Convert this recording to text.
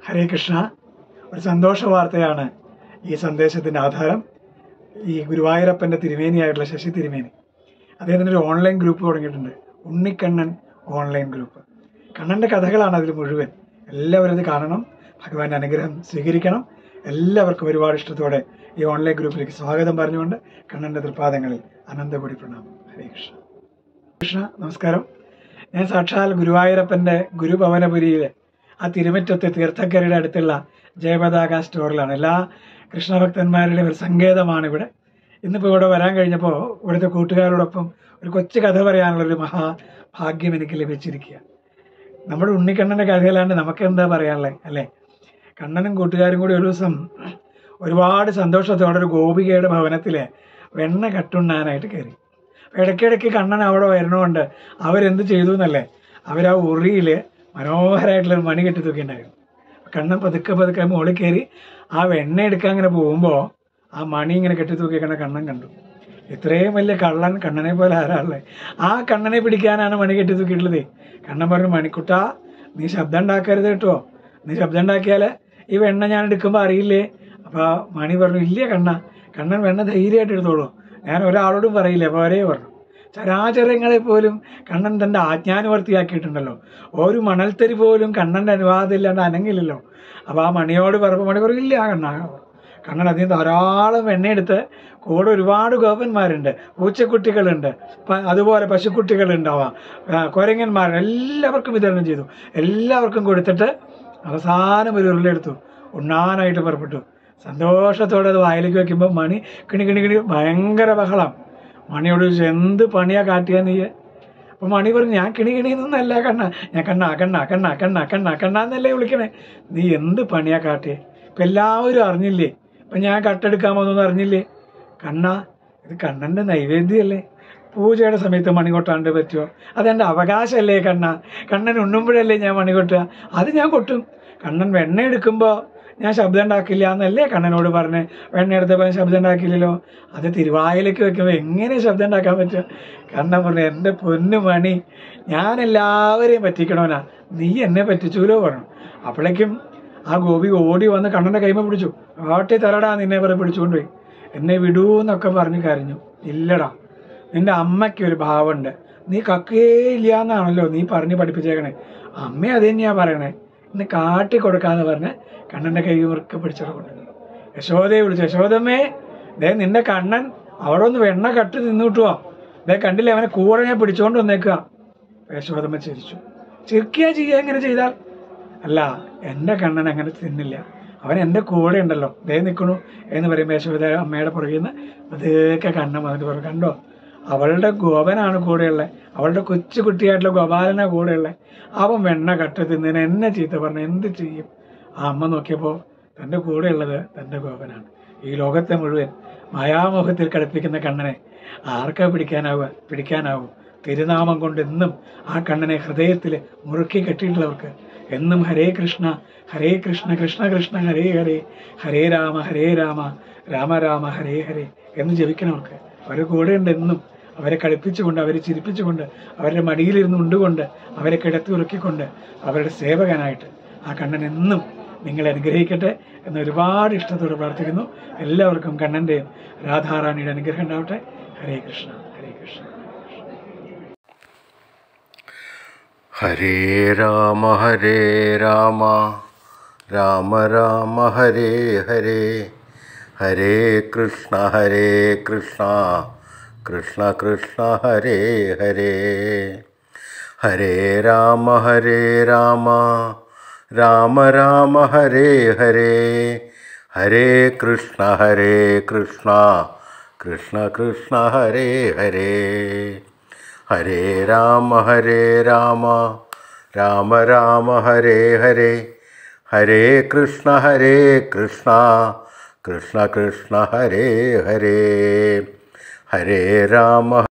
ഹരേ കൃഷ്ണ ഒരു സന്തോഷ വാർത്തയാണ് ഈ സന്ദേശത്തിൻ്റെ ആധാരം ഈ ഗുരുവായൂരപ്പൻ്റെ തിരുമേനിയായിട്ടുള്ള ശശി തിരുമേനി അദ്ദേഹത്തിന് ഒരു ഓൺലൈൻ ഗ്രൂപ്പ് തുടങ്ങിയിട്ടുണ്ട് ഉണ്ണിക്കണ്ണൻ ഓൺലൈൻ ഗ്രൂപ്പ് കണ്ണൻ്റെ കഥകളാണ് അതിൽ മുഴുവൻ എല്ലാവരും ഇത് കാണണം ഭഗവാന്റെ അനുഗ്രഹം സ്വീകരിക്കണം എല്ലാവർക്കും ഒരുപാട് ഇഷ്ടത്തോടെ ഈ ഓൺലൈൻ ഗ്രൂപ്പിലേക്ക് സ്വാഗതം പറഞ്ഞുകൊണ്ട് കണ്ണൻ്റെ തൃപ്പാദങ്ങളിൽ അനന്തപുടി പ്രണാമം ഹരേ കൃഷ്ണ കൃഷ്ണ നമസ്കാരം ഞാൻ സാക്ഷാൽ ഗുരുവായൂരപ്പൻ്റെ ഗുരുഭവനപുരിയിലെ ആ തിരുമറ്റത്തെ തീർത്ഥക്കരയുടെ അടുത്തുള്ള ജയപതാക സ്റ്റോറിലാണ് എല്ലാ കൃഷ്ണഭക്തന്മാരുടെയും ഒരു സങ്കേതമാണ് ഇവിടെ ഇന്നിപ്പോൾ ഇവിടെ വരാൻ കഴിഞ്ഞപ്പോൾ ഇവിടുത്തെ കൂട്ടുകാരോടൊപ്പം ഒരു കൊച്ചു കഥ പറയാനുള്ളൊരു മഹാഭാഗ്യം എനിക്ക് ലഭിച്ചിരിക്കുക നമ്മുടെ ഉണ്ണിക്കണ്ണൻ്റെ കഥയിലാണ്ട് നമുക്ക് എന്താ പറയാനുള്ളത് അല്ലേ കണ്ണനും കൂട്ടുകാരും കൂടി ഒരു ദിവസം ഒരുപാട് സന്തോഷത്തോടെ ഒരു ഗോപികയുടെ ഭവനത്തിലെ വെണ്ണ കട്ടുണ്ണാനായിട്ട് കയറി അപ്പോൾ ഇടയ്ക്കിടയ്ക്ക് കണ്ണൻ അവിടെ വരണമുണ്ട് അവരെന്ത് ചെയ്തു എന്നല്ലേ അവർ ആ ഉറിയിൽ മനോഹരമായിട്ടുള്ള ഒരു മണി കെട്ടി തൂക്കിയിട്ടുണ്ടായിരുന്നു കണ്ണൻ പതുക്കെ പതുക്കെ മുകളിൽ കയറി ആ വെണ്ണ എടുക്കാൻ ഇങ്ങനെ പോകുമ്പോൾ ആ മണി ഇങ്ങനെ കെട്ടി തൂക്കിക്കണ കണ്ണൻ കണ്ടു ഇത്രയും വലിയ കള്ളൻ കണ്ണനെ പോലെ ആരാളെ ആ കണ്ണനെ പിടിക്കാനാണ് മണി കെട്ടി തൂക്കിയിട്ടുള്ളത് കണ്ണൻ പറഞ്ഞു മണിക്കുട്ട നീ ശബ്ദം ഉണ്ടാക്കരുത് കേട്ടോ നീ ശബ്ദം ഉണ്ടാക്കിയാൽ ഈ വെണ്ണ ഞാൻ എടുക്കുമ്പോൾ അറിയില്ലേ അപ്പോൾ മണി പറഞ്ഞു ഇല്ല കണ്ണ കണ്ണൻ വെണ്ണ ധൈര്യമായിട്ട് എടുത്തോളൂ ഞാൻ ഒരാളോടും പറയില്ല അപ്പോൾ അവരേ പറഞ്ഞു ചരാചരങ്ങളെ പോലും കണ്ണൻ തൻ്റെ ആജ്ഞാനുവർത്തിയാക്കിയിട്ടുണ്ടല്ലോ ഒരു മണൽത്തരി പോലും കണ്ണൻ്റെ അനുവാദം ഇല്ലാണ്ട് അനങ്ങില്ലല്ലോ അപ്പോൾ ആ മണിയോട് പറഞ്ഞപ്പോൾ മണി പറയില്ല കണ്ണ കണ്ണൻ അതിന് ധാരാളം എണ്ണയെടുത്ത് കൂടെ ഒരുപാട് ഗോപന്മാരുണ്ട് പൂച്ചക്കുട്ടികളുണ്ട് പ- അതുപോലെ പശുക്കുട്ടികളുണ്ടാവാം ആ, കുരങ്ങന്മാർ എല്ലാവർക്കും വിതരണം ചെയ്തു എല്ലാവർക്കും കൊടുത്തിട്ട് അവസാനം ഒരു ഉരുളെടുത്തു ഉണ്ണാനായിട്ട് പുറപ്പെട്ടു സന്തോഷത്തോടെ അത് വായിലേക്ക് വെക്കുമ്പോൾ മണി കിണി കിണി കിണി ഭയങ്കര ബഹളം മണിയോട് ചോദിച്ചു എന്ത് പണിയാ കാട്ടിയാ നീ അപ്പൊ മണി പറഞ്ഞു ഞാൻ കിണി കിണിന്നല്ല കണ്ണ ഞാൻ കണ്ണ കണ്ണ കണ്ണ കണ്ണ കണ്ണ കണ്ണ എന്നല്ലേ വിളിക്കണേ നീ എന്ത് പണിയാ കാട്ടിയേ ഇപ്പൊ എല്ലാവരും അറിഞ്ഞില്ലേ ഇപ്പൊ ഞാൻ കട്ടെടുക്കാൻ വന്നൊന്നും അറിഞ്ഞില്ലേ കണ്ണ ഇത് കണ്ണന്റെ നൈവേദ്യമല്ലേ പൂജയുടെ സമയത്ത് മണി കൊട്ടാണ്ട് പറ്റുമോ അതെൻ്റെ അവകാശമല്ലേ കണ്ണ കണ്ണൻ ഉണ്ണുമ്പോഴല്ലേ ഞാൻ മണി കൊട്ടുക അത് ഞാൻ കൊട്ടും കണ്ണൻ വെണ്ണ എടുക്കുമ്പോൾ ഞാൻ ശബ്ദം ഉണ്ടാക്കില്ല എന്നല്ലേ കണ്ണനോട് പറഞ്ഞ് വെണ്ണ എടുത്തപ്പോൾ ഞാൻ ശബ്ദം ഉണ്ടാക്കില്ലല്ലോ അത് തിരുവായിലേക്ക് വെക്കുമ്പോൾ എങ്ങനെ ശബ്ദം ഉണ്ടാക്കാൻ പറ്റുക കണ്ണൻ പറഞ്ഞു എൻ്റെ പൊന്നു മണി ഞാൻ എല്ലാവരെയും പറ്റിക്കണവനാ നീ എന്നെ പറ്റിച്ചൂലോ പറഞ്ഞു അപ്പോഴേക്കും ആ ഗോപി ഓടി വന്ന് കണ്ണൻ്റെ കൈമ പിടിച്ചു ആട്ടി തരടാ നിന്നെ പറ പിടിച്ചുകൊണ്ടുപോയി എന്നെ വിടൂ എന്നൊക്കെ പറഞ്ഞ് കരഞ്ഞു ഇല്ലടാ നിന്റെ അമ്മയ്ക്ക് ഒരു ഭാവമുണ്ട് നീ കക്കേ ഇല്ല എന്നാണല്ലോ നീ പറഞ്ഞ് പഠിപ്പിച്ചേക്കണേ അമ്മ അത് തന്നെയാ പറയണേ ഇന്ന് കാട്ടി കൊടുക്കാന്ന് പറഞ്ഞ് കണ്ണൻ്റെ കൈ മുറുക്കെ പിടിച്ചോടെ കൊണ്ടുവന്നു യശോദയെ വിളിച്ചു യശോദമ്മേ ദേ നിന്റെ കണ്ണൻ അവിടെ ഒന്ന് വെണ്ണ കട്ട് നിന്ന് കിട്ടുവോ ദേ കണ്ടില്ലേ അവനെ കൂടെ ഞാൻ പിടിച്ചോണ്ട് വന്നേക്കുക യശോദമ്മ ചിരിച്ചു ചിരിക്കുക ചെയ്യുക എങ്ങനെ ചെയ്താൽ അല്ല എൻ്റെ കണ്ണൻ അങ്ങനെ തിന്നില്ല അവൻ എൻ്റെ കൂടെ ഉണ്ടല്ലോ ദേ നിൽക്കണു എന്ന് പറയുമ്പോൾ യശോദ അമ്മയുടെ പുറകിൽ നിന്ന് പതുക്കെ കണ്ണൻ വന്നിട്ട് പറഞ്ഞു കണ്ടോ അവളുടെ ഗോപനാണ് കൂടെയുള്ളത് അവളുടെ കൊച്ചു കുട്ടിയായിട്ടുള്ള ഗോപാലനാ കൂടെയുള്ളത് അവൻ വെണ്ണ കട്ട തിന്നതിന് എന്നെ ചീത്ത പറഞ്ഞു എന്ത് ചെയ്യും ആ അമ്മ നോക്കിയപ്പോൾ തൻ്റെ കൂടെയുള്ളത് തൻ്റെ ഗോപനാണ് ഈ ലോകത്തെ മുഴുവൻ മായാമോഹത്തിൽ കളിപ്പിക്കുന്ന കണ്ണനെ ആർക്കാ പിടിക്കാനാവുക പിടിക്കാനാവും തിരുനാമം കൊണ്ട് എന്നും ആ കണ്ണനെ ഹൃദയത്തിൽ മുറുക്കി കെട്ടിയിട്ടുള്ളവർക്ക് എന്നും ഹരേ കൃഷ്ണ ഹരേ കൃഷ്ണ കൃഷ്ണ കൃഷ്ണ ഹരേ ഹരേ ഹരേ രാമ ഹരേ രാമ രാമ രാമ ഹരേ ഹരേ എന്ന് ജപിക്കണവർക്ക് അവരുടെ കൂടെയുണ്ട് എന്നും അവരെ കളിപ്പിച്ചുകൊണ്ട് അവരെ ചിരിപ്പിച്ചുകൊണ്ട് അവരുടെ മടിയിലിരുന്ന് ഉണ്ടുകൊണ്ട് അവരെ കിടത്തി ഉറക്കിക്കൊണ്ട് അവരുടെ സേവകനായിട്ട് ആ കണ്ണൻ എന്നും നിങ്ങളെ അനുഗ്രഹിക്കട്ടെ എന്ന് ഒരുപാട് ഇഷ്ടത്തോടെ പ്രാർത്ഥിക്കുന്നു എല്ലാവർക്കും കണ്ണൻ്റെയും രാധാറാണിയുടെ അനുഗ്രഹം ഉണ്ടാവട്ടെ ഹരേ കൃഷ്ണ ഹരേ കൃഷ്ണ ഹരേ രാമ ഹരേ രാമ രാമ രാമ ഹരേ ഹരേ ഹരേ കൃഷ്ണ ഹരേ കൃഷ്ണ കൃഷ്ണ കൃഷ്ണ ഹരേ ഹരേ ഹരേ രാമ ഹരേ രാമ രാമ രാമ ഹരേ ഹരേ ഹരേ കൃഷ്ണ ഹരേ കൃഷ്ണ കൃഷ്ണ കൃഷ്ണ ഹരേ ഹരേ ഹരേ രാമ ഹരേ രാമ രാമ രാമ ഹരേ ഹരേ ഹരേ കൃഷ്ണ ഹരേ കൃഷ്ണ കൃഷ്ണ കൃഷ്ണ ഹരേ ഹരേ ഹരേ രാമ